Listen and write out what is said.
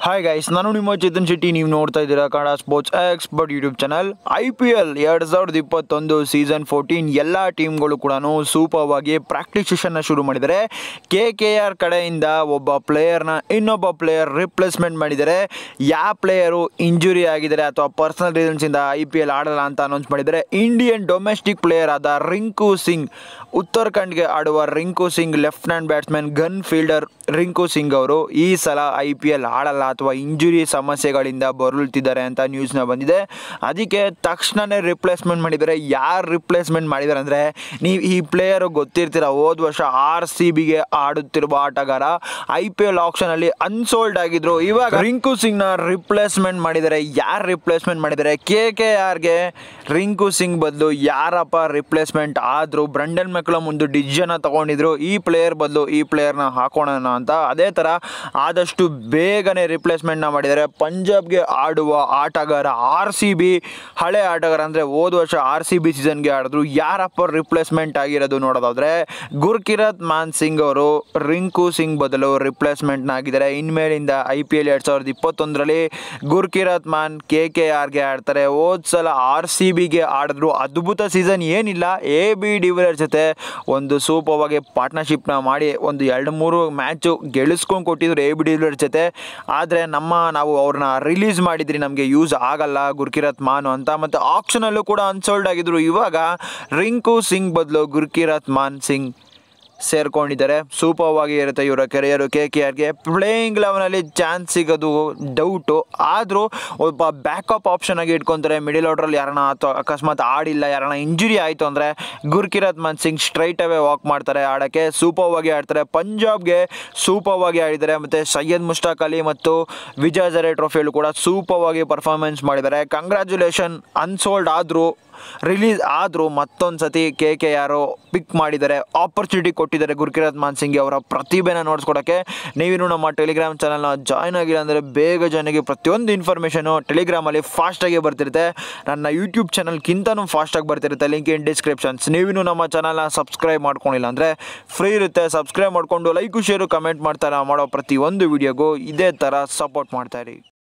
hi guys ನಾನು ನಿಮ್ಮ ಚೇತನ್ ಶೆಟ್ಟಿ ನೀವು ನೋಡ್ತಾ ಇದ್ದೀರಾ Kannada sports expert YouTube channel I P L ಎರಡು ಸಾವಿರದ ಇಪ್ಪತ್ತೊಂದು ಸೀಸನ್ ಫೋರ್ಟೀನ್ ಎಲ್ಲ ಟೀಮ್ಗಳು ಕೂಡ ಸೂಪರ್ವಾಗಿ ಪ್ರಾಕ್ಟೀಸ್ ಸೆಷನ್ನ ಶುರು ಮಾಡಿದ್ದಾರೆ ಕೆ ಕೆ ಆರ್ ಕಡೆಯಿಂದ ಒಬ್ಬ ಪ್ಲೇಯರ್ನ ಇನ್ನೊಬ್ಬ ಪ್ಲೇಯರ್ ರಿಪ್ಲೇಸ್ಮೆಂಟ್ ಮಾಡಿದ್ದಾರೆ ಯಾವ ಪ್ಲೇಯರು ಇಂಜುರಿ ಆಗಿದ್ದಾರೆ ಅಥವಾ ಪರ್ಸನಲ್ ರೀಸನ್ಸಿಂದ ಐ ಪಿ ಎಲ್ ಆಡಲ್ಲ ಅಂತ ಅನೌನ್ಸ್ ಮಾಡಿದ್ದಾರೆ ಇಂಡಿಯನ್ ಡೊಮೆಸ್ಟಿಕ್ ಪ್ಲೇಯರ್ ಆದ ರಿಂಕು ಸಿಂಗ್ ಉತ್ತರಾಖಂಡ್ಗೆ ಆಡುವ Rinku Singh left hand batsman gun fielder Rinku Singh ಅವರು ಈ ಸಲ ಐ ಪಿ ಎಲ್ ಆಡಲ್ಲ ಅಥವಾ ಇಂಜುರಿ ಸಮಸ್ಯೆಗಳಿಂದ ಬರುಳ್ತಿದ್ದಾರೆ ಅಂತ ನ್ಯೂಸ್ನ ಬಂದಿದೆ ಅದಕ್ಕೆ ತಕ್ಷಣವೇ ರಿಪ್ಲೇಸ್ಮೆಂಟ್ ಮಾಡಿದ್ದಾರೆ ಯಾರು ರಿಪ್ಲೇಸ್ಮೆಂಟ್ ಮಾಡಿದ್ದಾರೆ ಅಂದರೆ ನೀವು ಈ ಪ್ಲೇಯರು ಗೊತ್ತಿರ್ತೀರ ಹೋದ ವರ್ಷ ಆರ್ ಸಿ ಬಿಗೆ ಆಡುತ್ತಿರುವ ಆಟಗಾರ ಐ ಪಿ ಎಲ್ ಆಪ್ಷನಲ್ಲಿ ಅನ್ಸೋಲ್ಡ್ ಆಗಿದ್ರು ಇವಾಗ ರಿಂಕು ಸಿಂಗ್ನ ರಿಪ್ಲೇಸ್ಮೆಂಟ್ ಮಾಡಿದ್ದಾರೆ ಯಾರು ರಿಪ್ಲೇಸ್ಮೆಂಟ್ ಮಾಡಿದ್ದಾರೆ ಕೆ ಕೆ ಆರ್ಗೆ ರಿಂಕು ಸಿಂಗ್ ಬದಲು ಯಾರಪ್ಪ ರಿಪ್ಲೇಸ್ಮೆಂಟ್ ಆದರೂ ಬ್ರಂಡನ್ ಮೆಕ್ಲಮ್ ಒಂದು ಡಿಸಿಷನ್ನ ತಗೊಂಡಿದ್ರು ಈ ಪ್ಲೇಯರ್ ಬದಲು ಈ ಪ್ಲೇಯರ್ನ ಹಾಕೋಣ ಅಂತ ಅದೇ ಥರ ಆದಷ್ಟು ಬೇಗನೆ ರಿಪ್ಲೇಸ್ಮೆಂಟ್ನ ಮಾಡಿದ್ದಾರೆ ಪಂಜಾಬ್ಗೆ ಆಡುವ ಆಟಗಾರ ಆರ್ ಸಿ ಬಿ ಹಳೆ ಆಟಗಾರ ಅಂದರೆ ಹೋದ ವರ್ಷ ಆರ್ ಸಿ ಬಿ ಸೀಸನ್ಗೆ ಆಡಿದ್ರು ಯಾರಪ್ಪ ರಿಪ್ಲೇಸ್ಮೆಂಟ್ ಆಗಿರೋದು ನೋಡೋದಾದ್ರೆ ಗುರ್ಕಿರತ್ ಮಾನ್ ಸಿಂಗ್ ಅವರು ರಿಂಕು ಸಿಂಗ್ ಬದಲು ರಿಪ್ಲೇಸ್ಮೆಂಟ್ನ ಆಗಿದ್ದಾರೆ ಇನ್ಮೇಲಿಂದ ಐ ಪಿ ಎಲ್ ಎರಡು ಸಾವಿರದ ಇಪ್ಪತ್ತೊಂದರಲ್ಲಿ ಗುರ್ಕಿರತ್ ಮಾನ್ ಕೆ ಕೆ ಆರ್ಗೆ ಆಡ್ತಾರೆ ಹೋದ ಸಲ ಆರ್ ಸಿ ಬಿಗೆ ಆಡಿದ್ರು ಅದ್ಭುತ ಸೀಸನ್ ಏನಿಲ್ಲ ಎ ಬಿ ಡಿವಿಲಿಯರ್ ಜೊತೆ ಒಂದು ಸೂಪರ್ವಾಗಿ ಪಾರ್ಟ್ನರ್ಶಿಪ್ನ ಮಾಡಿ ಒಂದು ಎರಡು ಮೂರು ಮ್ಯಾಚು ಗೆಲ್ಲಿಸ್ಕೊಂಡು ಕೊಟ್ಟಿದ್ರು ಎ ಬಿ ಡಿವಿಲಿಯರ್ ಜೊತೆ ಆದರೆ ನಮ್ಮ ನಾವು ಅವ್ರನ್ನ ರಿಲೀಸ್ ಮಾಡಿದ್ರಿ ನಮಗೆ ಯೂಸ್ ಆಗಲ್ಲ ಗುರ್ಕಿರತ್ ಮಾನು ಅಂತ ಮತ್ತು ಆಪ್ಷನಲ್ಲೂ ಕೂಡ ಅನ್ಸೋಲ್ಡ್ ಆಗಿದ್ರು ಇವಾಗ ರಿಂಕು ಸಿಂಗ್ ಬದಲು ಗುರ್ಕಿರತ್ ಮಾನ್ ಸಿಂಗ್ ಸೇರ್ಕೊಂಡಿದ್ದಾರೆ ಸೂಪರ್ವಾಗಿ ಇರುತ್ತೆ ಇವರ ಕೆರಿಯರು ಕೆ ಕೆ ಆರ್ಗೆ ಪ್ಲೇಯಿಂಗ್ ಲೆವೆನಲ್ಲಿ ಚಾನ್ಸ್ ಸಿಗೋದು ಡೌಟು ಆದರೂ ಒಬ್ಬ ಬ್ಯಾಕಪ್ ಆಪ್ಷನ್ ಆಗಿ ಇಟ್ಕೊತಾರೆ ಮಿಡಿಲ್ ಆರ್ಡ್ರಲ್ಲಿ ಯಾರನ್ನ ಅಥವಾ ಅಕಸ್ಮಾತ್ ಆಡಿಲ್ಲ ಯಾರನ್ನ ಇಂಜುರಿ ಆಯಿತು ಅಂದರೆ Gurkeerat Mann Singh straight away walk ಮಾಡ್ತಾರೆ ಆಡೋಕ್ಕೆ ಸೂಪರ್ವಾಗಿ ಆಡ್ತಾರೆ ಪಂಜಾಬ್ಗೆ ಸೂಪರ್ವಾಗಿ ಆಡಿದ್ದಾರೆ ಮತ್ತು ಸೈಯದ್ ಮುಷ್ತಾಕ್ ಅಲಿ ಮತ್ತು ವಿಜಯ್ ಜರೆ ಟ್ರೋಫಿಯಲ್ಲೂ ಕೂಡ ಸೂಪರ್ವಾಗಿ ಪರ್ಫಾರ್ಮೆನ್ಸ್ ಮಾಡಿದ್ದಾರೆ ಕಂಗ್ರ್ಯಾಚುಲೇಷನ್ ಅನ್ಸೋಲ್ಡ್ ಆದರೂ ರಿಲೀಸ್ ಆದರೂ ಮತ್ತೊಂದು ಸತಿ ಕೆ ಕೆ ಯಾರು ಪಿಕ್ ಮಾಡಿದ್ದಾರೆ ಆಪರ್ಚುನಿಟಿ ಕೊಟ್ಟಿದ್ದಾರೆ ಗುರುಕಿರತ್ ಮಾನ್ ಸಿಂಗ್ ಅವರ ಪ್ರತಿಭೆನ ನೋಡ್ಸ್ಕೊಡೋಕ್ಕೆ ನೀವಿನ್ನು ನಮ್ಮ ಟೆಲಿಗ್ರಾಮ್ ಚಾನಲ್ನ ಜಾಯ್ನ್ ಆಗಿಲ್ಲ ಅಂದರೆ ಬೇಗ ಜನಗೆ ಪ್ರತಿಯೊಂದು ಇನ್ಫಾರ್ಮೇಷನು ಟೆಲಿಗ್ರಾಮಲ್ಲಿ ಫಾಸ್ಟಾಗಿ ಬರ್ತಿರುತ್ತೆ ನನ್ನ ಯೂಟ್ಯೂಬ್ ಚಾನಲ್ಗಿಂತನೂ ಫಾಸ್ಟಾಗಿ ಬರ್ತಿರುತ್ತೆ ಲಿಂಕ್ ಇನ್ ಡಿಸ್ಕ್ರಿಪ್ಷನ್ಸ್ ನೀವಿನ್ನು ನಮ್ಮ ಚಾನಲ್ನ ಸಬ್ಸ್ಕ್ರೈಬ್ ಮಾಡ್ಕೊಂಡಿಲ್ಲ ಅಂದರೆ ಫ್ರೀ ಇರುತ್ತೆ ಸಬ್ಸ್ಕ್ರೈಬ್ ಮಾಡಿಕೊಂಡು ಲೈಕು ಶೇರು ಕಮೆಂಟ್ ಮಾಡ್ತಾರೆ ಮಾಡೋ ಪ್ರತಿಯೊಂದು ವಿಡಿಯೋಗೂ ಇದೇ ಥರ ಸಪೋರ್ಟ್ ಮಾಡ್ತಾಯಿರಿ